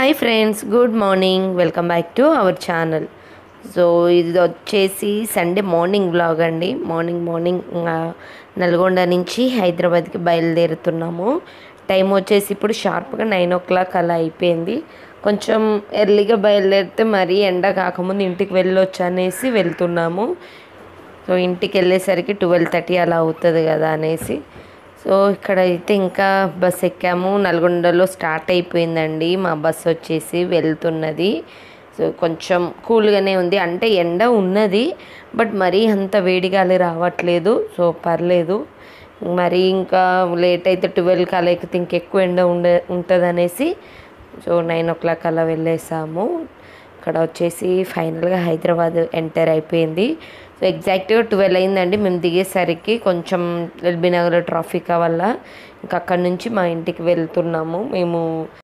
hi friends good morning welcome back to our channel so ఇది వచ్చేసి Sunday morning vlog అండి morning morning ఆ, నల్గొండ నుంచి హైదరాబాద్కి బయలుదేరుతున్నాము టైం వచ్చేసి ఇప్పుడు షార్ప్గా నైన్ ఓ క్లాక్ అలా అయిపోయింది కొంచెం ఎర్లీగా బయలుదేరితే మరీ ఎండ కాకముందు ఇంటికి వెళ్ళొచ్చు అనేసి వెళ్తున్నాము సో ఇంటికి వెళ్ళేసరికి ట్వెల్వ్ థర్టీ అలా అవుతుంది కదా అనేసి సో ఇక్కడ అయితే ఇంకా బస్ ఎక్కాము నల్గొండలో స్టార్ట్ అయిపోయిందండి మా బస్ వచ్చేసి వెళ్తున్నది సో కొంచెం కూల్గానే ఉంది అంటే ఎండ ఉన్నది బట్ మరీ అంత వేడిగాలి రావట్లేదు సో పర్లేదు మరి ఇంకా లేట్ అయితే ట్వెల్వ్కి అలా ఎక్కితే ఇంకెక్కువ ఎండ ఉండే ఉంటుంది అనేసి సో నైన్ ఓ క్లాక్ అలా వెళ్ళేసాము ఇక్కడ వచ్చేసి ఫైనల్గా హైదరాబాద్ ఎంటర్ అయిపోయింది సో ఎగ్జాక్ట్గా ట్వెల్వ్ అయిందండి మేము దిగేసరికి కొంచెం ఎల్బీ నగర్ ట్రాఫిక్ వల్ల ఇంకా అక్కడి నుంచి మా ఇంటికి వెళ్తున్నాము మేము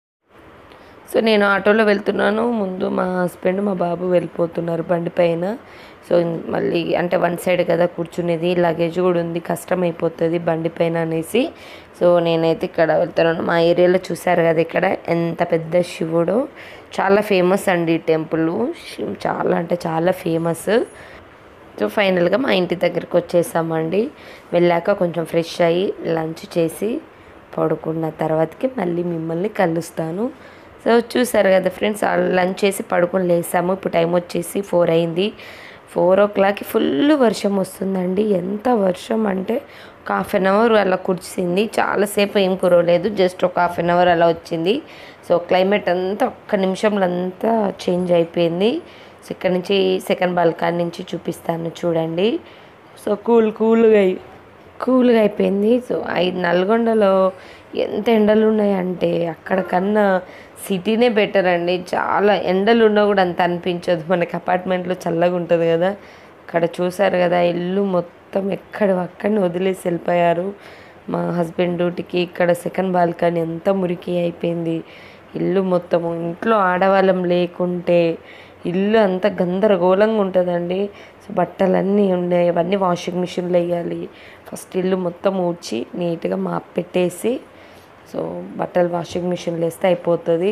సో నేను ఆటోలో వెళ్తున్నాను ముందు మా హస్బెండ్ మా బాబు వెళ్ళిపోతున్నారు బండి పైన సో మళ్ళీ అంటే వన్ సైడ్ కదా కూర్చునేది లగేజ్ కూడా ఉంది కష్టం అయిపోతుంది బండి పైన అనేసి సో నేనైతే ఇక్కడ వెళ్తున్నాను మా ఏరియాలో చూసారు కదా ఇక్కడ ఎంత పెద్ద శివుడు చాలా ఫేమస్ అండి ఈ టెంపుల్ శివ్ చాలా అంటే చాలా ఫేమస్ సో ఫైనల్గా మా ఇంటి దగ్గరికి వచ్చేసామండి వెళ్ళాక కొంచెం ఫ్రెష్ అయ్యి లంచ్ చేసి పడుకున్న తర్వాతకి మళ్ళీ మిమ్మల్ని కలుస్తాను సో చూసారు కదా ఫ్రెండ్స్ లంచ్ చేసి పడుకొని లేసాము ఇప్పుడు టైం వచ్చేసి ఫోర్ అయింది ఫోర్ ఓ క్లాక్కి ఫుల్ వర్షం వస్తుందండి ఎంత వర్షం అంటే ఒక హాఫ్ అన్ అవర్ అలా కురిసింది చాలాసేపు ఏం కురవలేదు జస్ట్ ఒక హాఫ్ అన్ అవర్ అలా వచ్చింది సో క్లైమేట్ అంతా ఒక్క నిమిషంలో అంతా చేంజ్ అయిపోయింది సో ఇక్కడ నుంచి సెకండ్ బాల్కాన్ నుంచి చూపిస్తాను చూడండి సో కూల్ కూల్గా అయి కూల్గా అయిపోయింది సో ఐదు నల్గొండలో ఎంత ఎండలు ఉన్నాయంటే అక్కడ కన్నా సిటీనే బెటర్ అండి చాలా ఎండలు ఉన్నా కూడా అంత అనిపించదు మనకి అపార్ట్మెంట్లో చల్లగా ఉంటుంది కదా అక్కడ చూసారు కదా ఇల్లు మొత్తం ఎక్కడ అక్కడిని వదిలేసి వెళ్ళిపోయారు మా హస్బెండ్ డ్యూటీకి ఇక్కడ సెకండ్ బాల్కనీ ఎంత మురికి అయిపోయింది ఇల్లు మొత్తము ఇంట్లో ఆడవాళ్ళం లేకుంటే ఇల్లు అంత గందరగోళంగా ఉంటుందండి సో బట్టలన్నీ ఉన్నాయి అవన్నీ వాషింగ్ మిషన్లో వేయాలి ఫస్ట్ ఇల్లు మొత్తం ఊడ్చి నీట్గా మాప్ పెట్టేసి సో బట్టలు వాషింగ్ మిషన్లో వేస్తే అయిపోతుంది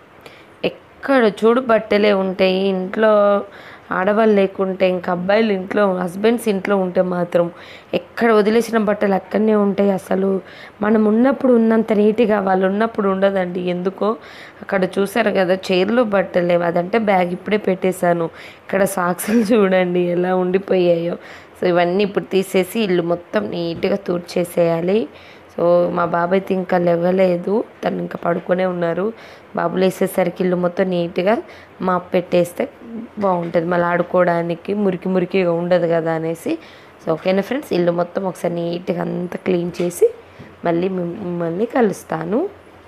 ఎక్కడ చూడు బట్టలే ఉంటాయి ఇంట్లో ఆడవాళ్ళు లేకుంటే ఇంకా అబ్బాయిలు ఇంట్లో హస్బెండ్స్ ఇంట్లో ఉంటే మాత్రం ఎక్కడ వదిలేసిన బట్టలు అక్కడనే ఉంటాయి అసలు మనం ఉన్నప్పుడు ఉన్నంత నీట్గా వాళ్ళు ఉన్నప్పుడు ఉండదండి ఎందుకో అక్కడ చూసారు కదా చైర్లో బట్టలు లేవు అదంటే బ్యాగ్ ఇప్పుడే పెట్టేశాను ఇక్కడ సాక్సులు చూడండి ఎలా ఉండిపోయాయో సో ఇవన్నీ ఇప్పుడు తీసేసి ఇల్లు మొత్తం నీట్గా తూడ్చేసేయాలి సో మా బాబు అయితే ఇంకా లేవలేదు తను ఇంకా పడుకునే ఉన్నారు బాబు లేసేసరికి ఇల్లు మొత్తం నీట్గా మాప్ పెట్టేస్తే బాగుంటుంది మళ్ళీ ఆడుకోవడానికి మురికి మురికిగా ఉండదు కదా అనేసి సో ఓకేనా ఫ్రెండ్స్ ఇల్లు మొత్తం ఒకసారి నీట్గా అంతా క్లీన్ చేసి మళ్ళీ మిమ్మల్ని కలుస్తాను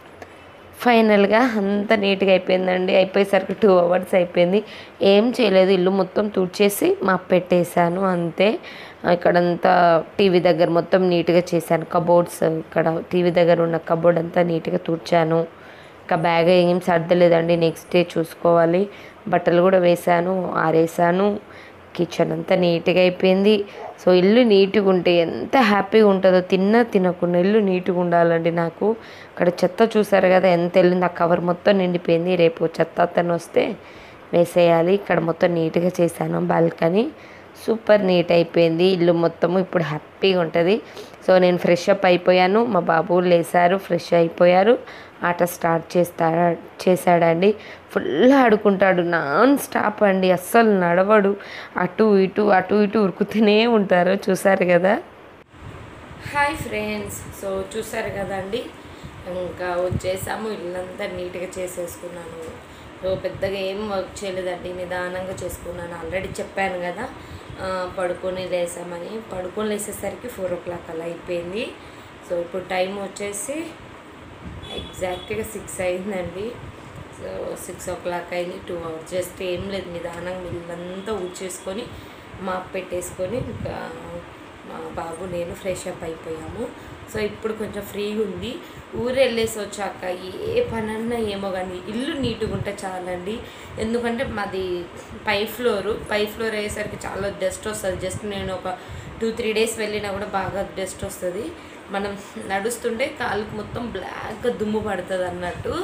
ఫైనల్గా అంత నీట్గా అయిపోయిందండి అయిపోయేసరికి టూ అవర్స్ అయిపోయింది ఏం చేయలేదు ఇల్లు మొత్తం తుడిచేసి మాప్ పెట్టేశాను అంతే ఇక్కడంతా టీవీ దగ్గర మొత్తం నీట్గా చేశాను కబోర్డ్స్ ఇక్కడ టీవీ దగ్గర ఉన్న కబోర్డ్ అంతా నీట్గా తుడిచాను ఇంకా బ్యాగ్ ఏం సర్దలేదండి నెక్స్ట్ డే చూసుకోవాలి బట్టలు కూడా వేశాను ఆరేసాను కిచెన్ అంతా నీట్గా అయిపోయింది సో ఇల్లు నీట్గా ఉంటే ఎంత హ్యాపీగా ఉంటుందో తిన్నా తినకుండా ఇల్లు నీట్గా ఉండాలండి నాకు అక్కడ చెత్త చూసారు కదా ఎంత వెళ్ళింది ఆ కవర్ మొత్తం నిండిపోయింది రేపు చెత్త అతను వస్తే వేసేయాలి ఇక్కడ మొత్తం నీట్గా చేశాను బాల్కనీ సూపర్ నీట్ అయిపోయింది ఇల్లు మొత్తము ఇప్పుడు హ్యాపీగా ఉంటుంది సో నేను ఫ్రెష్ అప్ అయిపోయాను మా బాబు లేసారు ఫ్రెష్ అయిపోయారు ఆట స్టార్ట్ చేస్తా చేశాడండి ఫుల్ ఆడుకుంటాడు నాన్ స్టాప్ అండి అస్సలు నడవడు అటు ఇటు అటు ఇటు ఉరుకుతూనే ఉంటారు చూసారు కదా హాయ్ ఫ్రెండ్స్ సో చూసారు కదండి ఇంకా వచ్చేసాము ఇల్లంతా నీట్గా చేసేసుకున్నాను సో పెద్దగా ఏం వర్క్ చేయలేదండి నిదానంగా చేసుకున్నాను ఆల్రెడీ చెప్పాను కదా ఆ, పడుకొని లేసామని పడుకొని లేసేసరికి ఫోర్ ఓ క్లాక్ అలా అయిపోయింది సో ఇప్పుడు టైం వచ్చేసి ఎగ్జాక్ట్గా సిక్స్ అయిందండి సో సిక్స్ ఓ క్లాక్ అయింది టూ అవర్స్ జస్ట్ ఏం లేదు నిదానంగా ఇల్లంతా ఊడ్చేసుకొని మాప్ పెట్టేసుకొని ఇంకా మా బాబు నేను ఫ్రెష్ అప్ అయిపోయాము సో ఇప్పుడు కొంచెం ఫ్రీగా ఉంది ఊరు వెళ్ళేసి వచ్చాక ఏ పనన్నా ఏమో కానీ ఇల్లు నీట్గా ఉంటే చాలండి ఎందుకంటే మాది పై ఫ్లోరు పై ఫ్లోర్ అయ్యేసరికి చాలా డస్ట్ వస్తుంది జస్ట్ నేను ఒక టూ త్రీ డేస్ వెళ్ళినా కూడా బాగా డస్ట్ వస్తుంది మనం నడుస్తుంటే కాలుకు మొత్తం బ్లాక్గా దుమ్ము పడుతుంది అన్నట్టు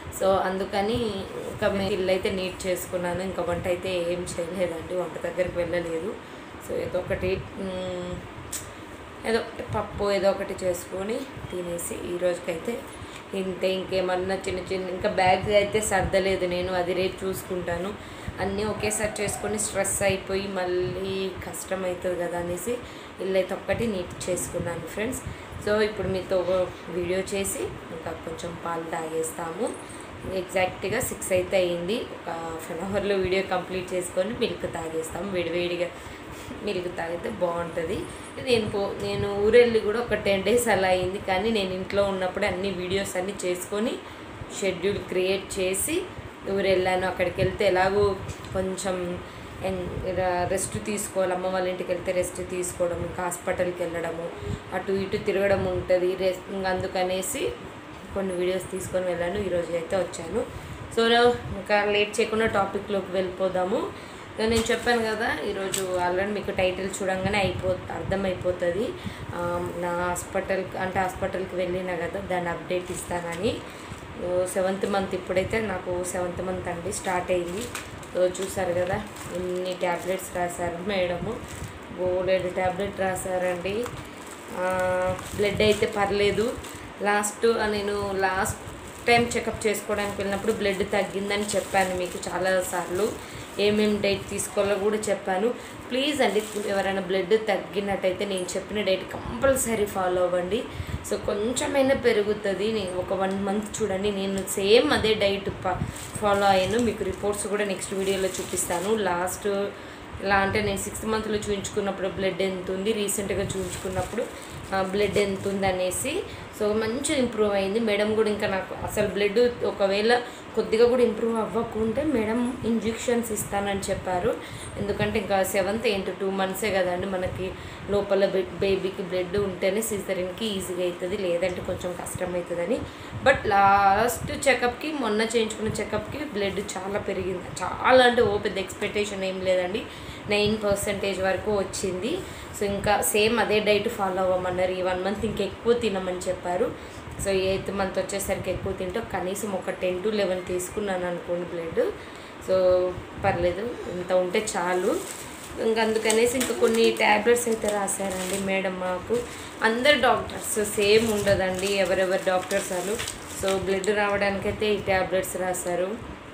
సో అందుకని ఇంకా మేము ఇల్లు అయితే నీట్ చేసుకున్నాను ఇంకా వంట అయితే ఏం చేయలేదండి వంట దగ్గరికి వెళ్ళలేదు సో ఏదో ఒకటి మ్, ఏదో ఒకటి పప్పు ఏదో ఒకటి చేసుకొని తినేసి ఈ రోజుకైతే ఇంతే ఇంకేమన్నా చిన్న చిన్న ఇంకా బ్యాగ్ అయితే సర్దలేదు నేను అది రేపు చూసుకుంటాను అన్నీ ఒకేసారి చేసుకొని స్ట్రెస్ అయిపోయి మళ్ళీ కష్టం అవుతుంది కదా అనేసి ఇల్లు అయితే ఒక్కటి నీట్ చేసుకున్నాను ఫ్రెండ్స్ సో ఇప్పుడు మీతో ఒక వీడియో చేసి ఇంకా కొంచెం పాలు తాగేస్తాము ఎగ్జాక్ట్గా సిక్స్ అయితే అయింది ఒక హాఫ్ అన్ అవర్లో వీడియో కంప్లీట్ చేసుకొని మిల్క్ తాగేస్తాం వేడివేడిగా మిల్క్ తాగితే బాగుంటుంది నేను పో నేను ఊరెళ్ళి కూడా ఒక టెన్ డేస్ అలా అయింది కానీ నేను ఇంట్లో ఉన్నప్పుడు అన్ని వీడియోస్ అన్నీ చేసుకొని షెడ్యూల్ క్రియేట్ చేసి ఊరెళ్ళాను అక్కడికి వెళ్తే ఎలాగో కొంచెం రెస్ట్ తీసుకోవాలి అమ్మ వాళ్ళ ఇంటికి వెళ్తే రెస్ట్ తీసుకోవడం ఇంకా హాస్పిటల్కి వెళ్ళడము అటు ఇటు తిరగడం ఉంటుంది రెస్ట్ అందుకనేసి కొన్ని వీడియోస్ తీసుకొని వెళ్ళాను ఈరోజు అయితే వచ్చాను సో ఇంకా లేట్ చేయకుండా టాపిక్లోకి వెళ్ళిపోదాము ఇక నేను చెప్పాను కదా ఈరోజు ఆల్రెడీ మీకు టైటిల్ చూడంగానే అయిపో అర్థమైపోతుంది ఆ, నా హాస్పిటల్ అంటే హాస్పిటల్కి వెళ్ళినా కదా దాన్ని అప్డేట్ ఇస్తానని సెవెంత్ మంత్ ఇప్పుడైతే నాకు సెవెంత్ మంత్ అండి స్టార్ట్ అయింది సో చూసారు కదా ఇన్ని ట్యాబ్లెట్స్ రాశారు మేడము బోలెడు ట్యాబ్లెట్ రాశారండి బ్లడ్ అయితే పర్లేదు లాస్ట్ నేను లాస్ట్ టైం చెకప్ చేసుకోవడానికి వెళ్ళినప్పుడు బ్లడ్ తగ్గిందని చెప్పాను మీకు చాలాసార్లు ఏమేమి డైట్ తీసుకోవాలో కూడా చెప్పాను ప్లీజ్ అండి ఎవరైనా బ్లడ్ తగ్గినట్టయితే నేను చెప్పిన డైట్ కంపల్సరీ ఫాలో అవ్వండి సో కొంచెమైనా పెరుగుతుంది నేను ఒక వన్ మంత్ చూడండి నేను సేమ్ అదే డైట్ ఫాలో అయ్యాను మీకు రిపోర్ట్స్ కూడా నెక్స్ట్ వీడియోలో చూపిస్తాను లాస్ట్ ఇలా అంటే నేను సిక్స్త్ మంత్లో చూపించుకున్నప్పుడు బ్లడ్ ఎంత ఉంది రీసెంట్గా చూపించుకున్నప్పుడు బ్లడ్ ఎంత ఉంది అనేసి సో మంచి ఇంప్రూవ్ అయింది మేడం కూడా ఇంకా నాకు అసలు బ్లడ్ ఒకవేళ కొద్దిగా కూడా ఇంప్రూవ్ అవ్వకుంటే మేడం ఇంజెక్షన్స్ ఇస్తానని చెప్పారు ఎందుకంటే ఇంకా సెవెంత్ ఏంటి టూ మంత్సే కదండి మనకి లోపల బేబీకి బ్లడ్ ఉంటేనే సిజరిన్కి ఈజీగా అవుతుంది లేదంటే కొంచెం కష్టం అవుతుందని బట్ లాస్ట్ చెకప్కి మొన్న చేయించుకున్న చెకప్కి బ్లడ్ చాలా పెరిగింది చాలా అంటే ఓ పెద్ద ఎక్స్పెక్టేషన్ ఏం లేదండి నైన్ పర్సెంటేజ్ వరకు వచ్చింది సో ఇంకా సేమ్ అదే డైట్ ఫాలో అవ్వమన్నారు ఈ వన్ మంత్ ఇంకా ఎక్కువ తినమని చెప్పారు సో ఎయిత్ మంత్ వచ్చేసరికి ఎక్కువ తింటే కనీసం ఒక టెన్ టు లెవెన్ తీసుకున్నాను అనుకోండి బ్లడ్ సో పర్లేదు ఇంత ఉంటే చాలు ఇంకా అందుకనేసి ఇంకా కొన్ని ట్యాబ్లెట్స్ అయితే రాశారండి మేడం మాకు అందరు డాక్టర్స్ సేమ్ ఉండదండి ఎవరెవరు డాక్టర్స్ వాళ్ళు సో బ్లడ్ రావడానికైతే ఈ ట్యాబ్లెట్స్ రాశారు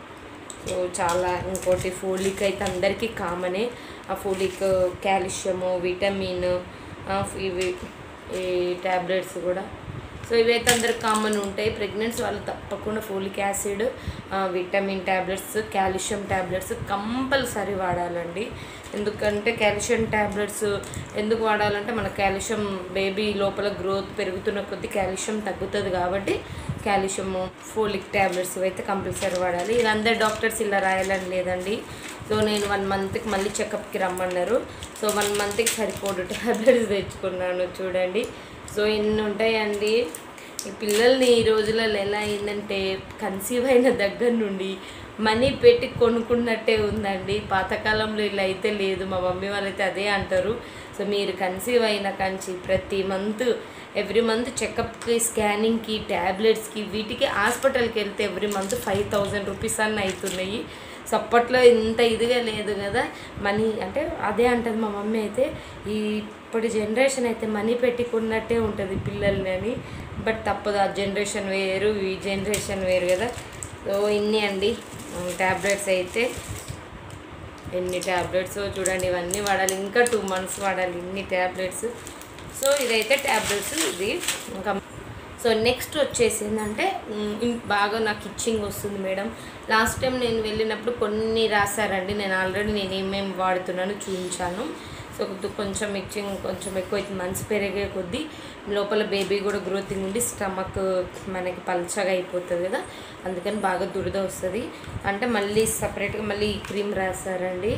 సో చాలా ఇంకోటి ఫోలిక్ అయితే అందరికీ కామనే ఆ ఫోలిక్ కాల్షియము విటమిన్ ఆ, ఇవి ఈ ట్యాబ్లెట్స్ కూడా సో ఇవైతే అందరికి కామన్ ఉంటాయి ప్రెగ్నెన్సీ వాళ్ళు తప్పకుండా folic acid vitamin tablets calcium tablets compulsory వాడాలండి ఎందుకంటే కాల్షియం ట్యాబ్లెట్స్ ఎందుకు వాడాలంటే మన కాల్షియం బేబీ లోపల గ్రోత్ పెరుగుతున్న కొద్దీ కాల్షియం తగ్గుతుంది కాబట్టి కాల్షియం ఫోలిక్ ట్యాబ్లెట్స్ అయితే కంపల్సరీ వాడాలి ఇది అందరు డాక్టర్స్ ఇలా రాయాలని లేదండి సో నేను వన్ మంత్కి మళ్ళీ చెకప్కి రమ్మన్నారు సో వన్ మంత్కి సరిపోడు ట్యాబ్లెట్స్ తెచ్చుకున్నాను చూడండి సో ఇన్ని ఉంటాయండి ఈ పిల్లల్ని ఈ రోజులలో ఎలా అయిందంటే కన్సీవ్ అయిన దగ్గర నుండి మనీ పెట్టి కొనుక్కున్నట్టే ఉందండి పాతకాలంలో ఇలా అయితే లేదు మా మమ్మీ వాళ్ళైతే అదే అంటారు సో మీరు కన్సీవ్ అయిన కంచి ప్రతి మంత్ ఎవ్రీ మంత్ చెకప్కి స్కానింగ్కి ట్యాబ్లెట్స్కి వీటికి హాస్పిటల్కి వెళ్తే every month five thousand rupees అన్న అవుతున్నాయి సో అప్పట్లో ఇంత ఇదిగా లేదు కదా మనీ అంటే అదే అంటది మా మమ్మీ అయితే ఈ ఇప్పటి జనరేషన్ అయితే మనీ పెట్టుకున్నట్టే ఉంటుంది పిల్లల్ని అని బట్ తప్పదు ఆ జనరేషన్ వేరు ఈ జనరేషన్ వేరు కదా సో ఇన్ని అండి ట్యాబ్లెట్స్ అయితే ఎన్ని ట్యాబ్లెట్స్ చూడండి ఇవన్నీ వాడాలి ఇంకా టూ మంత్స్ వాడాలి ఇన్ని ట్యాబ్లెట్స్ సో ఇదైతే ట్యాబ్లెట్స్ ఇది ఇంకా సో నెక్స్ట్ వచ్చేసి ఏంటంటే మ్, ఇం- బాగా నాకు ఇచ్చింగ్ వస్తుంది మేడం లాస్ట్ టైం నేను వెళ్ళినప్పుడు కొన్ని రాశారండి నేను ఆల్రెడీ నేను ఏమేమి వాడుతున్నానో చూపించాను సో కొద్ది- కొంచెం ఇచ్చింగ్ కొంచెం ఎక్కువ మంత్స్ పెరిగే కొద్దీ లోపల బేబీ కూడా గ్రోతింగ్ ఉండి స్టమక్ మనకి పల్చగా అయిపోతుంది కదా అందుకని బాగా దురద వస్తుంది అంటే మళ్ళీ సపరేట్గా మళ్ళీ ఈ క్రీమ్ రాశారండి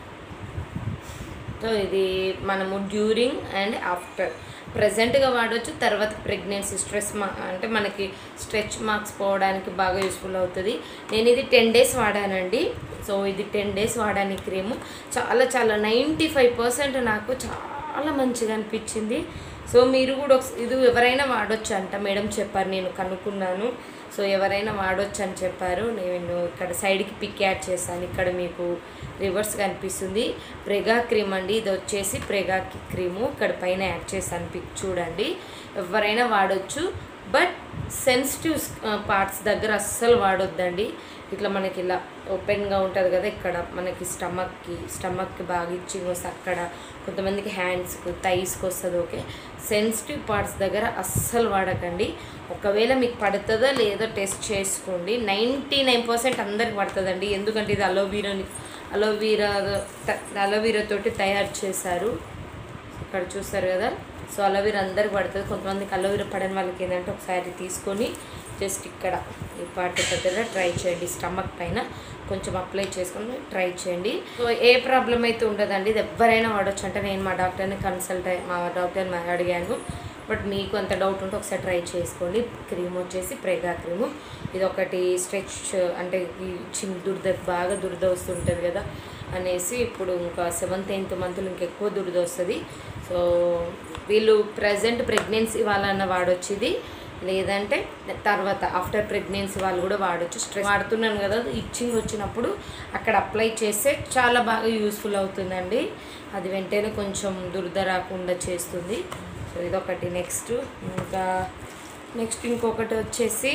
సో ఇది మనము డ్యూరింగ్ అండ్ ఆఫ్టర్ ప్రజెంట్గా వాడవచ్చు తర్వాత ప్రెగ్నెన్సీ స్ట్రెస్ మా అంటే మనకి స్ట్రెచ్ మార్క్స్ పోవడానికి బాగా యూస్ఫుల్ అవుతుంది నేను ఇది టెన్ డేస్ వాడానండి సో ఇది టెన్ డేస్ వాడాను ఈ క్రీము చాలా చాలా నైంటీ ఫైవ్ పర్సెంట్ నాకు చాలా మంచిగా అనిపించింది సో మీరు కూడా ఒకస- ఇది ఎవరైనా వాడొచ్చు అంట మేడం చెప్పారు నేను కనుక్కున్నాను సో ఎవరైనా వాడొచ్చు అని చెప్పారు నేను ఇక్కడ సైడ్కి పిక్ యాడ్ చేశాను ఇక్కడ మీకు రివర్స్ కనిపిస్తుంది ప్రెగా క్రీమ్ అండి ఇది వచ్చేసి ప్రెగా క్రీము ఇక్కడ పైన యాడ్ చేశాను పిక్ చూడండి ఎవరైనా వాడొచ్చు బట్ సెన్సిటివ్ పార్ట్స్ దగ్గర అస్సలు వాడొద్దండి ఇట్లా మనకి ఇలా ఓపెన్గా ఉంటుంది కదా ఇక్కడ మనకి స్టమక్కి స్టమక్కి బాగా ఇచ్చింగ్ వస్తుంది అక్కడ కొంతమందికి హ్యాండ్స్కి థైస్కి వస్తుంది ఓకే సెన్సిటివ్ పార్ట్స్ దగ్గర అస్సలు వాడకండి ఒకవేళ మీకు పడుతుందో లేదో టెస్ట్ చేసుకోండి నైంటీ నైన్ పర్సెంట్ అందరికి పడుతుందండి ఎందుకంటే ఇది అలోవీరాని అలోవీరా అలోవీరా తోటి తయారు చేశారు ఇక్కడ చూస్తారు కదా సో అలోవీరా అందరికి పడుతుంది కొంతమందికి అలోవీరా పడని వాళ్ళకి ఏంటంటే ఒకసారి తీసుకొని జస్ట్ ఇక్కడ ఈ పార్ట్ దగ్గర ట్రై చేయండి స్టమక్ పైన కొంచెం అప్లై చేసుకొని ట్రై చేయండి సో ఏ ప్రాబ్లం అయితే ఉండదండి ఇది ఎవరైనా వాడచ్చు అంటే నేను మా డాక్టర్ని కన్సల్ట్ అయ్యి మా డాక్టర్ని అడిగాను బట్ మీకు అంత డౌట్ ఉంటే ఒకసారి ట్రై చేసుకోండి క్రీమ్ వచ్చేసి ప్రేగా క్రీము ఇది ఒకటి స్ట్రెచ్ అంటే ఈ చిన్న దురద బాగా దురద వస్తుంటుంది కదా అనేసి ఇప్పుడు ఇంకా సెవెంత్ ఎయిత్ మంత్లో ఇంకెక్కువ దురద వస్తుంది సో వీళ్ళు ప్రజెంట్ ప్రెగ్నెన్సీ వాళ్ళన్న వాడొచ్చు ఇది లేదంటే తర్వాత ఆఫ్టర్ ప్రెగ్నెన్సీ వాళ్ళు కూడా వాడొచ్చు స్ట్రెస్ వాడుతున్నాను కదా ఇచ్చింగ్ వచ్చినప్పుడు అక్కడ అప్లై చేస్తే చాలా బాగా యూస్ఫుల్ అవుతుందండి అది వెంటనే కొంచెం దురద రాకుండా చేస్తుంది సో ఇదొకటి నెక్స్ట్ ఇంకా నెక్స్ట్ ఇంకొకటి వచ్చేసి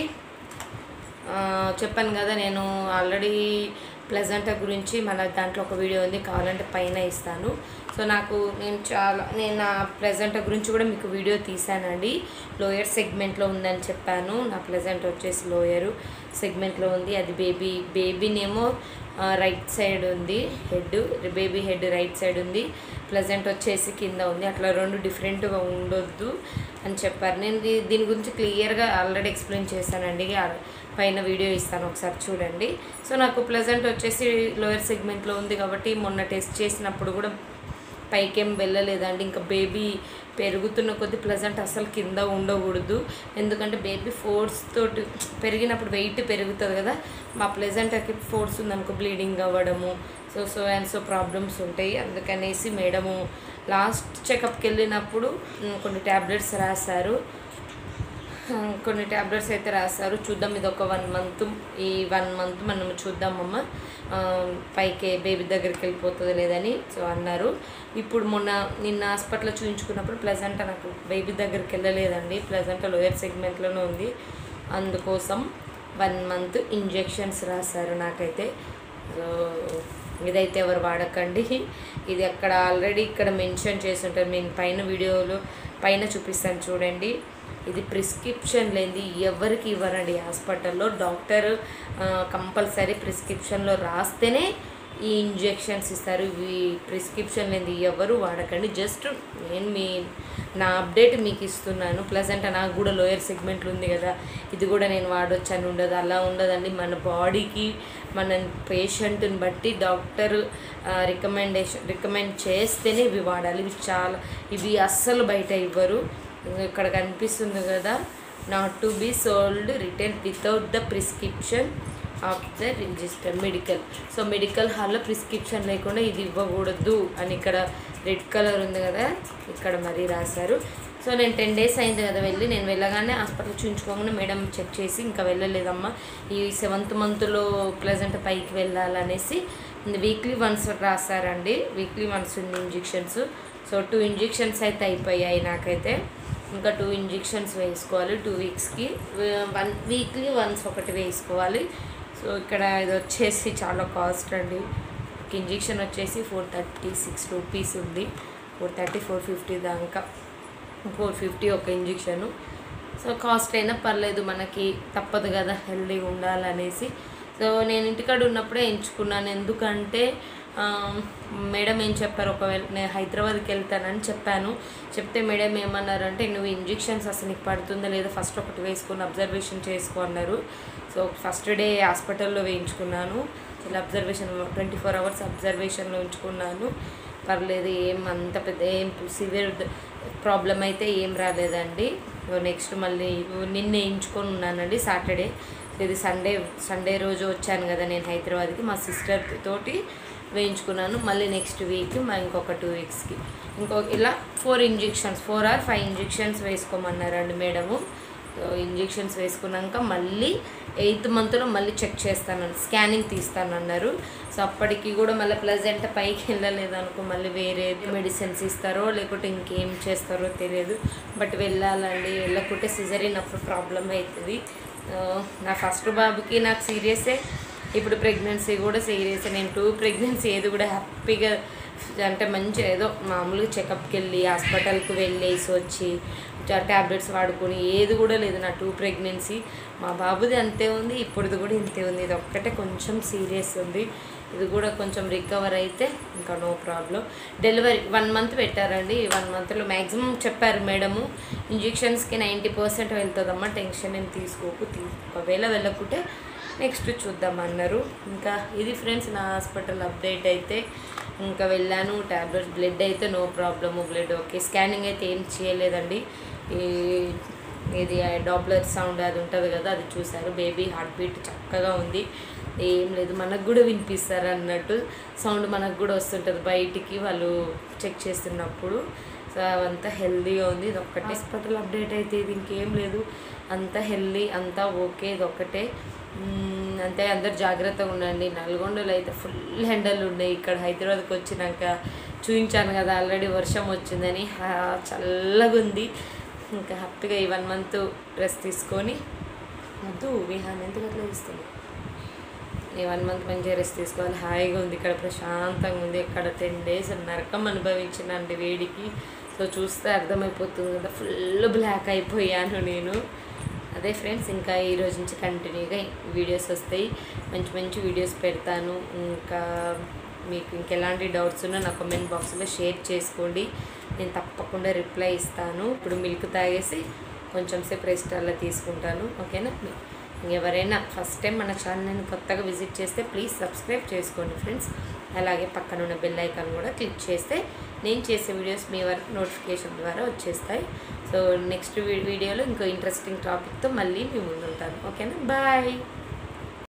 ఆ, చెప్పాను కదా నేను ఆల్రెడీ ప్లెజెంటా గురించి మన దాంట్లో ఒక వీడియో ఉంది కావాలంటే పైన ఇస్తాను సో నాకు నేను చాలా నేను నా ప్లెజెంటా గురించి కూడా మీకు వీడియో తీసానండి లోయర్ సెగ్మెంట్లో ఉందని చెప్పాను నా ప్లెజెంట్ వచ్చేసి లోయర్ సెగ్మెంట్లో ఉంది అది బేబీ బేబీనేమో రైట్ సైడ్ ఉంది head baby head right side ఉంది ప్లెజెంట్ వచ్చేసి కింద ఉంది అట్లా రెండు డిఫరెంట్గా ఉండొద్దు అని చెప్పారు నేను దీ- దీని గురించి క్లియర్గా ఆల్రెడీ ఎక్స్ప్లెయిన్ చేశానండి ఆ పైన వీడియో ఇస్తాను ఒకసారి చూడండి సో నాకు ప్లెజెంట్ వచ్చేసి లోయర్ సెగ్మెంట్లో ఉంది కాబట్టి మొన్న టెస్ట్ చేసినప్పుడు కూడా పైకేం వెళ్ళలేదండి ఇంకా బేబీ పెరుగుతున్న కొద్ది ప్లెజెంట్ అసలు కింద ఉండకూడదు ఎందుకంటే బేబీ ఫోర్స్ తోటి పెరిగినప్పుడు వెయిట్ పెరుగుతుంది కదా మా ప్లెజెంట్కి ఫోర్స్ ఉందనుకో బ్లీడింగ్ అవ్వడము so so and so problems ఉంటాయి అందుకనేసి మేడము లాస్ట్ చెకప్కి వెళ్ళినప్పుడు ఉమ్, కొన్ని ట్యాబ్లెట్స్ రాశారు ఆ, కొన్ని ట్యాబ్లెట్స్ అయితే రాస్తారు చూద్దాం ఇది ఒక వన్ మంత్ ఈ వన్ మంత్ మనం చూద్దామమ్మ ఆ, పైకి బేబీ దగ్గరికి వెళ్ళిపోతుంది లేదని సో అన్నారు ఇప్పుడు మొన్న నిన్న హాస్పిటల్లో చూపించుకున్నప్పుడు ప్లెజెంట్ నాకు బేబీ దగ్గరికి వెళ్ళలేదండి ప్లెజెంట్ లోయర్ సెగ్మెంట్లోనే ఉంది అందుకోసం వన్ మంత్ ఇంజెక్షన్స్ రాశారు నాకైతే సో ఇదైతే ఎవరు వాడకండి ఇది అక్కడ ఆల్రెడీ ఇక్కడ మెన్షన్ చేసి ఉంటారు నేను పైన వీడియోలో పైన చూపిస్తాను చూడండి ఇది ప్రిస్క్రిప్షన్ లేనిది ఎవరికి ఇవ్వరండి హాస్పిటల్లో డాక్టర్ కంపల్సరీ ప్రిస్క్రిప్షన్లో రాస్తేనే ఈ ఇంజెక్షన్స్ ఇస్తారు ఇవి ప్రిస్క్రిప్షన్ లేనిది ఎవరు వాడకండి జస్ట్ నేను మీ నా అప్డేట్ మీకు ఇస్తున్నాను ప్లస్ అంటే నాకు కూడా లోయర్ సెగ్మెంట్లు ఉంది కదా ఇది కూడా నేను వాడొచ్చు అని ఉండదు అలా ఉండదండి మన బాడీకి మన పేషెంట్ని బట్టి డాక్టర్ రికమెండేషన్ రికమెండ్ చేస్తేనే ఇవి వాడాలి ఇవి చాలా ఇవి అస్సలు బయట ఇవ్వరు ఇంకా ఇక్కడ కనిపిస్తుంది కదా not to be sold retail without the prescription of the registered medical so medical హాల్లో ప్రిస్క్రిప్షన్ లేకుండా ఇది ఇవ్వకూడదు అని ఇక్కడ రెడ్ కలర్ ఉంది కదా ఇక్కడ మరీ రాశారు సో నేను టెన్ డేస్ అయింది కదా వెళ్ళి నేను వెళ్ళగానే హాస్పిటల్ చూపించుకోగానే మేడం చెక్ చేసి ఇంకా వెళ్ళలేదమ్మా ఈ సెవెంత్ మంత్లో ప్లెజెంట్ పైకి వెళ్ళాలనేసి వీక్లీ వన్స్ రాశారండి వీక్లీ వన్స్ ఉంది ఇంజెక్షన్స్ సో టూ ఇంజెక్షన్స్ అయితే అయిపోయాయి నాకైతే ఇంకా టూ ఇంజెక్షన్స్ వేసుకోవాలి టూ వీక్స్కి వన్ వీక్లీ వన్స్ ఒకటి వేసుకోవాలి సో ఇక్కడ ఇది వచ్చేసి చాలా కాస్ట్ అండి ఒక ఇంజెక్షన్ వచ్చేసి ఫోర్ థర్టీ సిక్స్ రూపీస్ ఉంది ఫోర్ థర్టీ ఫోర్ ఫిఫ్టీ దాకా ఫోర్ ఫిఫ్టీ ఒక ఇంజెక్షను సో కాస్ట్ అయినా పర్లేదు మనకి తప్పదు కదా హెల్దీగా ఉండాలనేసి సో నేను ఇంటికాడ ఉన్నప్పుడే ఎంచుకున్నాను ఎందుకంటే ఆ, మేడం ఏం చెప్పారు ఒకవేళ నేను హైదరాబాద్కి వెళ్తానని చెప్పాను చెప్తే మేడం ఏమన్నారంటే నువ్వు ఇంజెక్షన్స్ అసలు నీకు పడుతుందా లేదా ఫస్ట్ ఒకటి వేసుకొని అబ్జర్వేషన్ చేసుకో అన్నారు సో ఫస్ట్ డే హాస్పిటల్లో వేయించుకున్నాను ఇలా అబ్జర్వేషన్ ట్వంటీ ఫోర్ అవర్స్ అబ్జర్వేషన్లో ఉంచుకున్నాను పర్లేదు ఏం అంత పెద్ద ఏం సివియర్ ప్రాబ్లం అయితే ఏం రాలేదండి నెక్స్ట్ మళ్ళీ నిన్న వేయించుకొని ఉన్నానండి సాటర్డే ఇది సండే సండే రోజు వచ్చాను కదా నేను హైదరాబాద్కి మా సిస్టర్ తోటి వేయించుకున్నాను మళ్ళీ నెక్స్ట్ వీక్ మా ఇంకొక టూ వీక్స్కి ఇంకో ఇలా four injections four or five injections వేసుకోమన్నారండి మేడము సో ఇంజెక్షన్స్ వేసుకున్నాక మళ్ళీ ఎయిత్ మంత్లో మళ్ళీ చెక్ చేస్తానని స్కానింగ్ తీస్తానన్నారు సో అప్పటికి కూడా మళ్ళీ ప్లజెంట్ పైకి వెళ్ళలేదు అనుకో మళ్ళీ వేరే మెడిసిన్స్ ఇస్తారో లేకుంటే ఇంకేం చేస్తారో తెలియదు బట్ వెళ్ళాలండి వెళ్ళకుంటే సిజరీన్ అప్పుడు ప్రాబ్లం అవుతుంది ఆ, నా ఫస్ట్ బాబుకి నాకు సీరియసే ఇప్పుడు ప్రెగ్నెన్సీ కూడా సీరియస్ నేను టూ ప్రెగ్నెన్సీ ఏది కూడా హ్యాపీగా అంటే మంచి ఏదో మామూలుగా చెకప్కి వెళ్ళి హాస్పిటల్కి వెళ్ళేసి వచ్చి ట్యాబ్లెట్స్ వాడుకొని ఏది కూడా లేదు నా టూ ప్రెగ్నెన్సీ మా బాబుది అంతే ఉంది ఇప్పుడుది కూడా ఇంతే ఉంది ఇది ఒక్కటే కొంచెం సీరియస్ ఉంది ఇది కూడా కొంచెం రికవర్ అయితే ఇంకా no problem delivery one month పెట్టారండి వన్ మంత్లో మ్యాక్సిమం చెప్పారు మేడము ఇంజెక్షన్స్కి నైంటీ పర్సెంట్ వెళ్తుందమ్మా టెన్షన్ ఏం తీసుకోకు తీ ఒకవేళ వెళ్ళకుంటే నెక్స్ట్ చూద్దామన్నారు ఇంకా ఇది ఫ్రెండ్స్ నా హాస్పిటల్ అప్డేట్ అయితే ఇంకా వెళ్ళాను ట్యాబ్లెట్స్ బ్లడ్ అయితే no problem blood okay scanning అయితే ఏం చేయలేదండి ఈ ఇది డాప్లర్ సౌండ్ అది ఉంటుంది కదా అది చూసారు బేబీ హార్ట్ బీట్ చక్కగా ఉంది ఏం లేదు మనకు కూడా వినిపిస్తారు అన్నట్టు సౌండ్ మనకు కూడా వస్తుంటుంది బయటికి వాళ్ళు చెక్ చేస్తున్నప్పుడు సో అవంతా హెల్దీగా ఉంది ఇది ఒక్కటే హాస్పిటల్ అప్డేట్ అయితే ఇది ఇంకేం లేదు అంతా హెల్దీ అంతా ఓకే ఇది ఒక్కటే మ్మ్, అంతే అందరు జాగ్రత్తగా ఉండండి నల్గొండలో అయితే ఫుల్ ఎండలు ఉన్నాయి ఇక్కడ హైదరాబాద్కి వచ్చినాక చూపించాను కదా ఆల్రెడీ వర్షం వచ్చిందని హా- చల్లగా ఉంది ఇంకా హ్యాపీగా ఈ వన్ మంత్ డ్రెస్ తీసుకొని వద్దు విహాన్ ఎందుకు అట్లా ఇస్తుంది ఈ వన్ మంత్ మంచిగా రెస్ట్ తీసుకోవాలి హాయిగా ఉంది ఇక్కడ ప్రశాంతంగా ఉంది ఇక్కడ టెన్ డేస్ నరకం అనుభవించినండి వేడికి సో చూస్తే అర్థమైపోతుంది కదా ఫుల్ బ్లాక్ అయిపోయాను నేను అదే ఫ్రెండ్స్ ఇంకా ఈ రోజు నుంచి కంటిన్యూగా వీడియోస్ వస్తాయి మంచి మంచి వీడియోస్ పెడతాను ఇంకా మీకు ఇంకెలాంటి డౌట్స్ ఉన్నా నా కామెంట్ బాక్స్లో షేర్ చేసుకోండి నేను తప్పకుండా రిప్లై ఇస్తాను ఇప్పుడు మిల్క్ తాగేసి కొంచెం సేపు రెస్ట్ అలా తీసుకుంటాను ఓకేనా ఎవరైనా ఫస్ట్ టైం మన ఛానల్ని కొత్తగా విజిట్ చేస్తే ప్లీజ్ సబ్స్క్రైబ్ చేసుకోండి ఫ్రెండ్స్ అలాగే పక్కన ఉన్న బెల్ ఐకాన్ కూడా క్లిక్ చేస్తే నేను చేసే వీడియోస్ మీ వరకు నోటిఫికేషన్ ద్వారా వచ్చేస్తాయి సో నెక్స్ట్ వీడియోలో ఇంకో ఇంట్రెస్టింగ్ టాపిక్తో మళ్ళీ మీ ముందు ఉంటాను ఓకేనా బాయ్